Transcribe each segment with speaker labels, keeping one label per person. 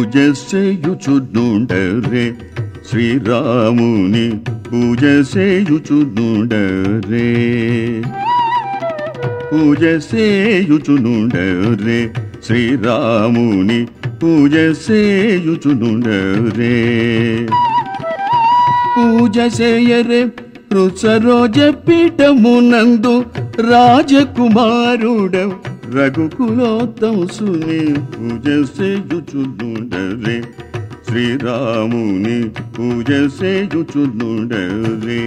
Speaker 1: పూజ చేయుచునుండరే శ్రీరాముని పూజ చేయుచునుండరే పూజ చేయుచునుండరే శ్రీరాముని పూజ చేయుచునుండరే పూజ చేయరే రుచరోజ పీఠమునందు రాజకుమారుడ రఘుకులోత్తముసుని పూజ చేయుచునుండరే శ్రీరాముని పూజ చేయుచునుండరే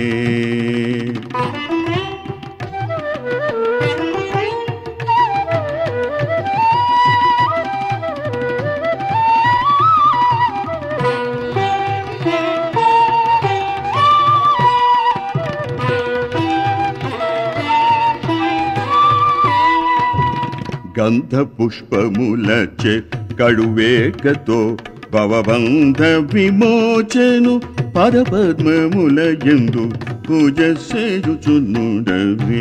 Speaker 1: గంధ పుష్పములచే కడువేకతో భవబంధ విమోచను పరపద్మముల ఎందు పూజ చేయుచునుడవే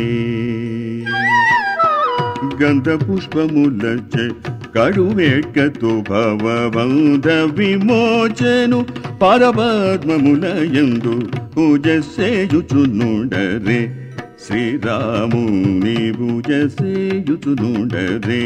Speaker 1: గంధ పుష్పములచే కడువేకతో భవబంధ విమోచను పరపద్మముల ఎందు పూజ చేయుచునుడరే శ్రీరాముని పూజ చేయుచునుడరే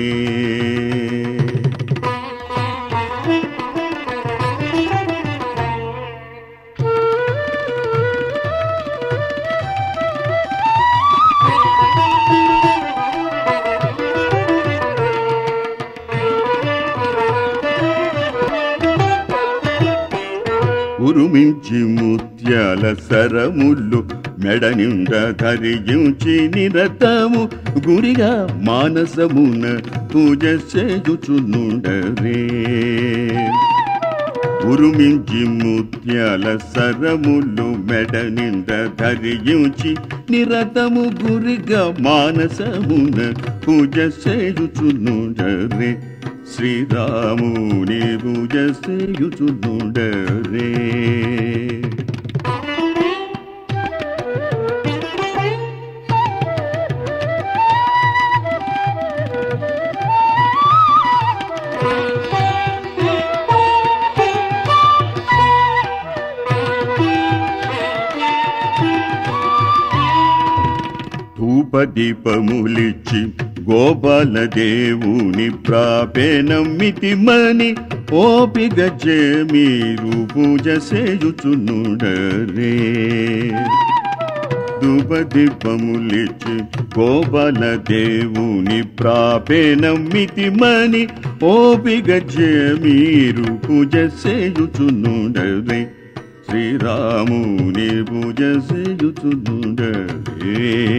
Speaker 1: ఉరుమించి ముత్యాల సరములు మెడ నిండా ధరించి నిరతము గురిగా మానసమున పూజ చేయుచునుండరే ఉరుమించి ముత్యాల సరములు మెడ నిండా ధరించి నిరతము గురిగా మానసమున పూజ చేయుచునుండరే శ్రీరాముని పూజ చేయుచునుండరే ధూపదీపములిచ్చి గోపాల దేవుని ప్రాపేనమ్మితిమని ఓపిక చే మీరు పూజ చేయుచునుడరే ధూపదీపములిచ్చి గోపాల దేవుని ప్రాపేనమ్మితిమని ఓపిక చే మీరు పూజ చేయుచునుడరే శ్రీరాముని పూజ చేయుచునుడరే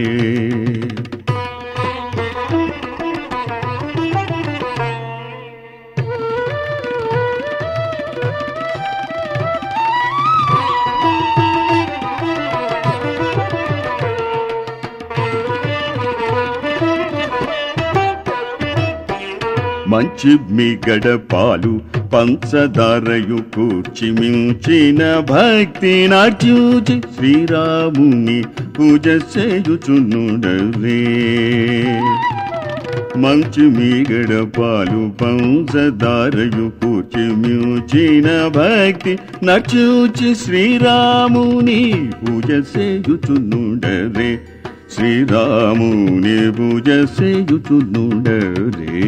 Speaker 1: మంచి మిగడ పాలు పంచదారయు కూర్చి మించిన భక్తి నాట్యూచి శ్రీరాముని పూజ చేయుచునుడరే మంచి మీగడ పాలు పంచదారయు కూర్చి మించిన భక్తి నచూచి శ్రీరాముని పూజ చేయుచునుడరే శ్రీరాముని పూజ చేయుచునుడరే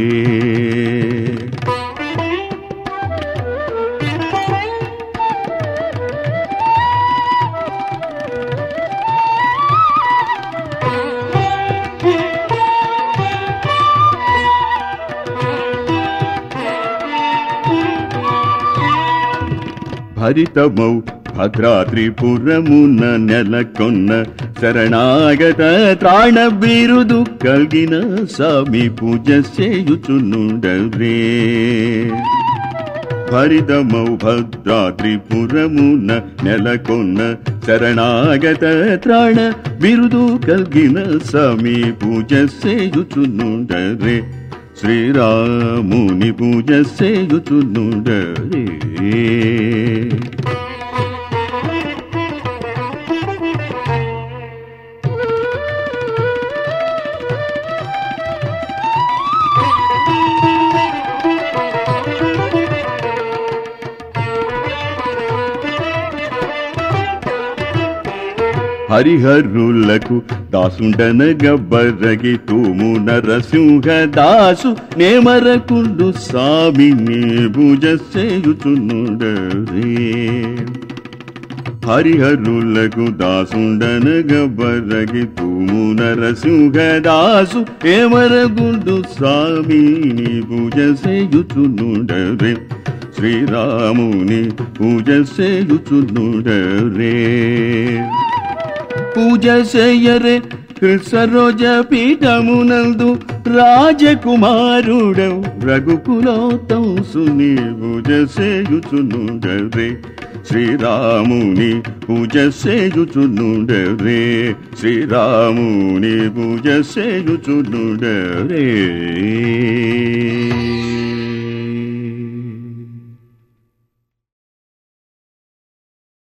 Speaker 1: భరితమౌ భద్రాద్రిపురమున నెలకొన్న శరణాగత త్రాణ బిరుదు కలిగిన స్వామి పూజ చేయుచునుండరే భరితమౌ భద్రాద్రిపురమున నెలకొన్న శరణాగత త్రాణ బిరుదు కలిగిన స్వామి పూజ చేయుచునుండరే శ్రీరాముని పూజ చేయుచునుండరే హరిహరులకు దాసుండనగ బరగి తూము నరసింహ దాసు నేమరకుండు స్వామిని పూజ చేయుచునుడరే హరిహరులకు దాసుండనగ బరగి తూము నరసింహ దాసు ఏమరగుండు స్వామిని పూజ చేయుచునుడరే శ్రీరాముని పూజ చేయుచునుడరే పూజ చేయరే సరోజ పీఠమునందు రాజకుమారుడవు రఘుకులోతంసుని పూజ చేయుచునుడరే శ్రీరాముని పూజ చేయుచునుడరే శ్రీరాముని పూజ చేయుచునుడరే